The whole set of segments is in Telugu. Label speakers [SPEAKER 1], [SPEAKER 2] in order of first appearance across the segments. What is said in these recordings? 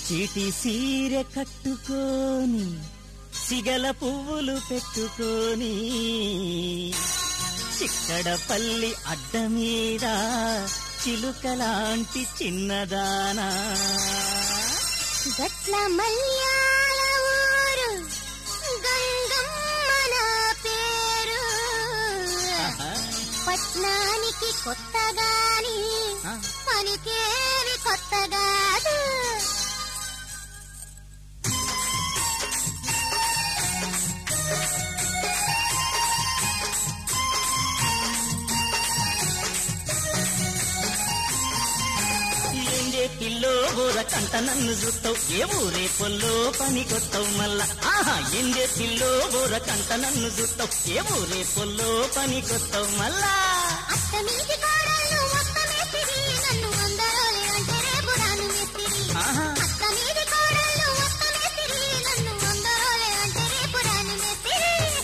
[SPEAKER 1] చీటి సీర కట్టుకొని సిగల పువ్వులు పెట్టుకొని చిక్కడపల్లి అడ్డ మీద చిలుకలాంటి చిన్నదానా
[SPEAKER 2] గట్ల మల్యాల ఊరు గంగమ్మ నా పేరు
[SPEAKER 1] ఆహా.
[SPEAKER 2] పట్నానికి కొత్తగాని
[SPEAKER 1] ఆ.
[SPEAKER 2] పనికేవి కొత్తగాదు
[SPEAKER 1] ఏందే పిల్లో ఊర కంట నన్ను చూస్తావు ఏ ఊరే పొల్లో పని కొత్తావు మళ్ళా ఆహా ఏందే పిల్లో ఊర కంట నన్ను చూస్తావు ఏ ఊరే పొల్లో పని కొత్తావు మళ్ళా
[SPEAKER 2] అత్త మీది కోడళ్ళు మొత్తమేసిరి నన్ను అందరోలే అంటే రేపు రాను మెస్తిరి
[SPEAKER 1] ఆహా.
[SPEAKER 2] అత్త మీది కోడళ్ళు మొత్తమేసిరి నన్ను అందరోలే అంటే రేపు రాను మెస్తిరి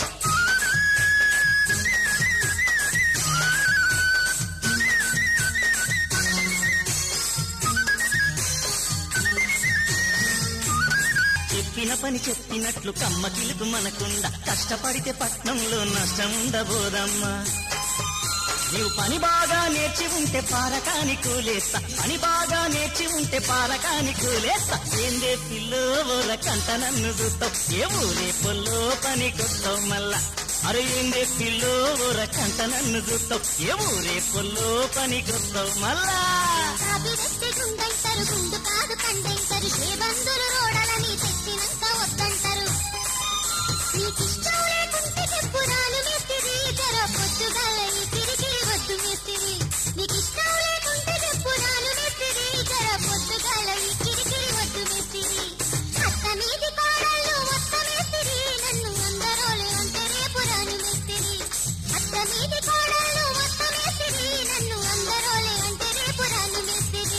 [SPEAKER 1] చెప్పిన పని చెప్పినట్లు కమ్మ కిలుకు మనకుండా కష్టపడితే పట్నంలో నష్టం ఉండబోదమ్మా నీవు పని బాగా నేర్చి ఉంటే పారకాని కూలేస్తా పని బాగా నేర్చి ఉంటే పారకాని కూలేస్తా ఏందే పిల్లో ఊర కంట నన్ను చూస్తావు ఏ ఊరే పొల్లో పని కొత్తావు మళ్ళా అరే ఏందే పిల్లో ఊర కంట నన్ను చూస్తావు ఏ ఊరే పొల్లో పని కొత్తావు మళ్ళా
[SPEAKER 2] కాపీ వెట్టి గుండంటారు గుండు కాదు కండంటారు ఏ బంధులు రోడలని తెచ్చినాక వద్దంటారు నీకిష్టం లేకుంటే చెప్పురాలు మేస్తిరి జర పొద్దుగా తిరిగి వద్దు మేస్తిరి నీకిష్టం లేకుంటే చెప్పురాలు మేస్తిరి జర పొద్దుగా తిరిగి వద్దు మేస్తిరి అత్త మీది కోడళ్ళు మొత్త మేస్తిరి నన్ను అందరోలే అంటే రేపు రాను మేస్తిరి అత్త మీది కోడళ్ళు మొత్త మేస్తిరి నన్ను అందరోలే అంటే రేపు రాను మేస్తిరి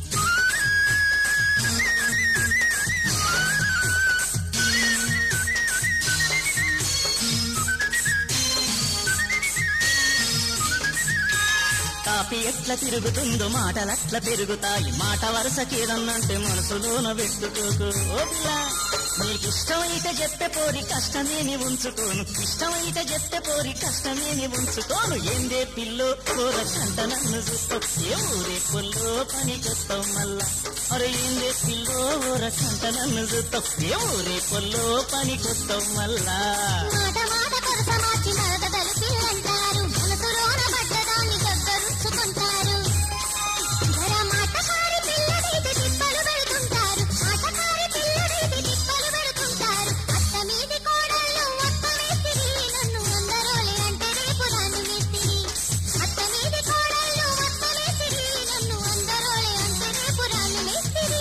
[SPEAKER 1] కాపీ ఎట్లా తిరుగుతుందో మాటలట్లా పెరుగుతాయి మాట వరుసకేదన్నంటే మనసులోన పెట్టుకోకు ఓ పిల్ల నీకిష్టమైతే చెప్పే పోరి కష్టమేని ఉంచుకోను ఇష్టమైతే చెప్పే పోరి కష్టమేని ఉంచుకోను ఏందే పిల్లో కూర కంట నన్ను చూస్తావు ఏ ఊరే పొల్లో పని కొత్తావు మళ్ళా అరే ఏందే పిల్లో ఊర కంట నన్ను చూస్తావు ఏ ఊరే పొల్లో పని కొత్తావు మళ్ళా
[SPEAKER 2] మాట మాట కొరస మార్చి మరదలు పిల్లంటారు మనసులోన పడ్డదాన్ని దగ్గరుచ్చుకుంటారు జర మాటకారి పిల్లడైతే తిప్పలు పెడుతుంటారు మాటకారి పిల్లడైతే తిప్పలు పెడుతుంటారు అత్త మీది కోడళ్ళు ఒక్క మేస్తిరి నన్ను అందరోలే అంటే రేపు రాను మేస్తిరి అత్త మీది కోడళ్ళు ఒక్క మేస్తిరి నన్ను అందరోలే అంటే రేపు రాను మేస్తిరి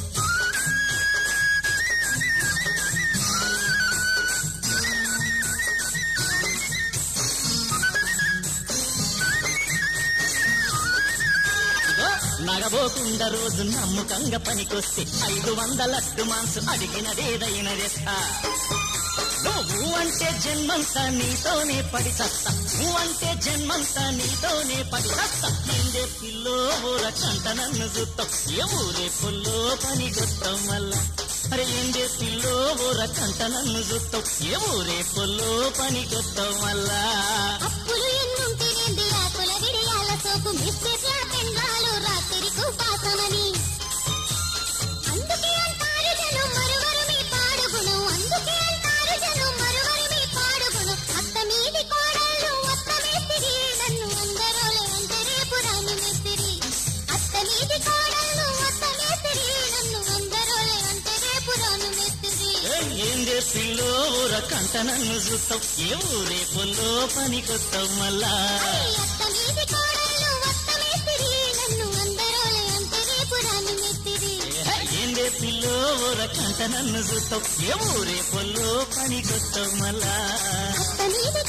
[SPEAKER 1] ఇదిగో నగబోకుండా రోజు నమ్మకంగా పనికొస్తే ఐదు వందలట్టు మాంసు అడిగినదేదైనా తెస్తా నువ్వు అంటే జన్మంతా నీతోనే పడి చస్తా నువ్వంటే జన్మంతా నీతోనే పడి చస్తా ఏందే పిల్లో ఊర కంట నన్ను చూస్తావు ఏ ఊరే పుల్లో పని కొత్తావు మళ్ళా అరే ఏందే పిల్లో ఊర కంట నన్ను చూస్తావు ఏ ఊరే పుల్లో పని కొత్తావు మళ్ళా
[SPEAKER 2] అప్పులు ఎన్నుంటేనేంది ఆకుల విడియాల సోకు మిస్టేట్ల పెండ్లాలు రాత్రికి ఉపాసమని అందుకే అంటారు జనం మరువరు మీ పాడుగుణం అందుకే అంటారు జనం మరువరు మీ పాడుగుణం అత్త మీది కోడళ్ళు అత్త మేస్తిరి నన్ను అందరోలే అంటే రేపు రాను మేస్తిరి అత్త మీది కోడళ్ళు అత్త మేస్తిరి నన్ను అందరోలే అంటే రేపు రాను మేస్తిరి
[SPEAKER 1] ఏందే పిల్లో ఊర కంట నన్ను చూస్తావు ఏ ఊరే పొల్లో పని కొత్తావు మళ్ళా
[SPEAKER 2] అత్త మీది కోడళ్ళు అత్త మేస్తిరి నన్ను అందరోలే అంటే రేపు రాను మేస్తిరి
[SPEAKER 1] ఏందే పిల్లో ఊర కంట నన్ను చూస్తావు ఏ ఊరే పొల్లో పని కొత్తావు మళ్ళా
[SPEAKER 2] అత్త మీది